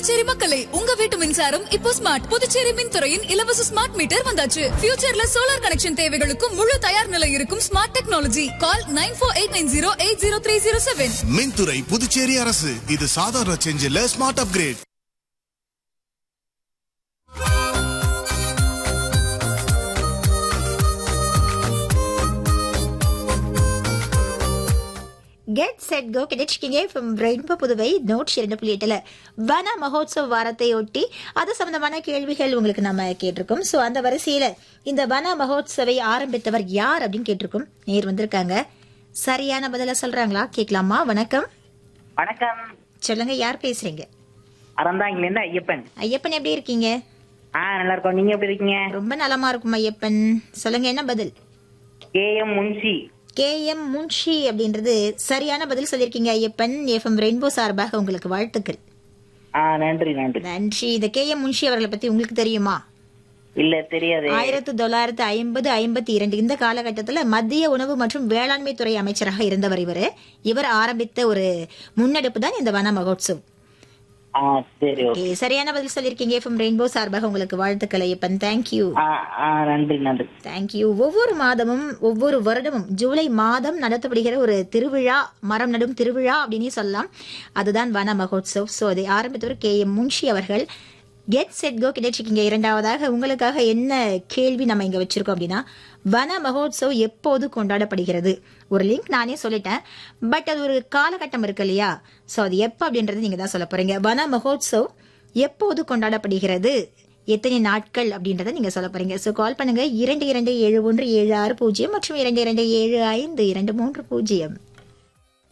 புதுச்சேரி மக்களே உங்க வீட்டு மின்சாரம் இப்போ ஸ்மார்ட் புதுச்சேரி மின்துறையின் இலவச ஸ்மார்ட் மீட்டர் வந்தாச்சு ஃபியூச்சர்ல சோலார் கனெக்ஷன் தேவைகளுக்கும் முழு தயார் நிலை இருக்கும் smart technology call nine four eight nine zero eight zero three zero seven மின்துறை புதுச்சேரி அரசு இது சாதாரண சேஞ்ச் இல்ல smart upgrade get set go கிடைச்சிக்கிங்க ஃப்ரம் ரெயின்போ புதுவை நோட்ஸ் இரண்டு புள்ளி எட்டுல வன மகோத்சவ் வாரத்தை ஒட்டி அது சம்பந்தமான கேள்விகள் உங்களுக்கு நம்ம கேட்டிருக்கோம் ஸோ அந்த வரிசையில இந்த வன மகோத்சவை ஆரம்பித்தவர் யார் அப்படின்னு கேட்டிருக்கோம் நேர் வந்திருக்காங்க சரியான பதில சொல்றாங்களா கேட்கலாமா வணக்கம் வணக்கம் சொல்லுங்க யார் பேசுறீங்க அறந்தாங்கில இருந்து ஐயப்பன் ஐயப்பன் எப்படி இருக்கீங்க ஆ நல்லா இருக்கோம் நீங்க எப்படி இருக்கீங்க ரொம்ப நலமா இருக்கும் ஐயப்பன் சொல்லுங்க என்ன பதில் K M Munshi K M Munshi அப்படின்றது சரியான பதில் சொல்லியிருக்கீங்க ஐயப்பன் எஃப்எம் ரெயின்போ சார்பாக உங்களுக்கு வாழ்த்துக்கள் ஆ நன்றி நன்றி நன்றி இந்த கே எம் முன்ஷி அவர்களை பத்தி உங்களுக்கு தெரியுமா இல்ல தெரியாது ஆயிரத்தி தொள்ளாயிரத்தி ஐம்பது ஐம்பத்தி இரண்டு இந்த காலகட்டத்தில் மத்திய உணவு மற்றும் வேளாண்மை துறை அமைச்சராக இருந்தவர் இவர் இவர் ஆரம்பித்த ஒரு முன்னெடுப்பு தான் இந்த வன மகோத்சவ் ஆ சரி ஓகே Okay, சரியான பதில் சொல்லியிருக்கீங்க எஃப்எம் ரெயின்போ சார்பாக உங்களுக்கு வாழ்த்துக்கள் ஐயப்பன் தேங்க்யூ ஆ ஆ நன்றி நன்றி தேங்க்யூ ஒவ்வொரு மாதமும் ஒவ்வொரு வருடமும் ஜூலை மாதம் நடத்தப்படுகிற ஒரு திருவிழா மரம் நடும் திருவிழா அப்படின்னு சொல்லலாம் அதுதான் வன மகோத்சவ் ஸோ அதை ஆரம்பித்தவர் கே எம் முன்ஷி அவர்கள் கெட் செட் கோ கிடைச்சிருக்கீங்க இரண்டாவதாக உங்களுக்காக என்ன கேள்வி நம்ம இங்க வச்சிருக்கோம் அப்படின்னா வன மகோத்சவ் எப்போது கொண்டாடப்படுகிறது ஒரு லிங்க் நானே சொல்லிட்டேன் பட் அது ஒரு காலகட்டம் இருக்கு இல்லையா ஸோ அது எப்போ அப்படின்றது நீங்க தான் சொல்ல போறீங்க வன மகோத்சவ் எப்போது கொண்டாடப்படுகிறது எத்தனை நாட்கள் அப்படின்றத நீங்க சொல்ல போறீங்க ஸோ கால் பண்ணுங்க இரண்டு இரண்டு ஏழு ஒன்று ஏழு ஆறு பூஜ்ஜியம் மற்றும் இரண்டு இரண்டு ஏழு ஐந்து இரண்டு மூன்று பூஜ்ஜியம்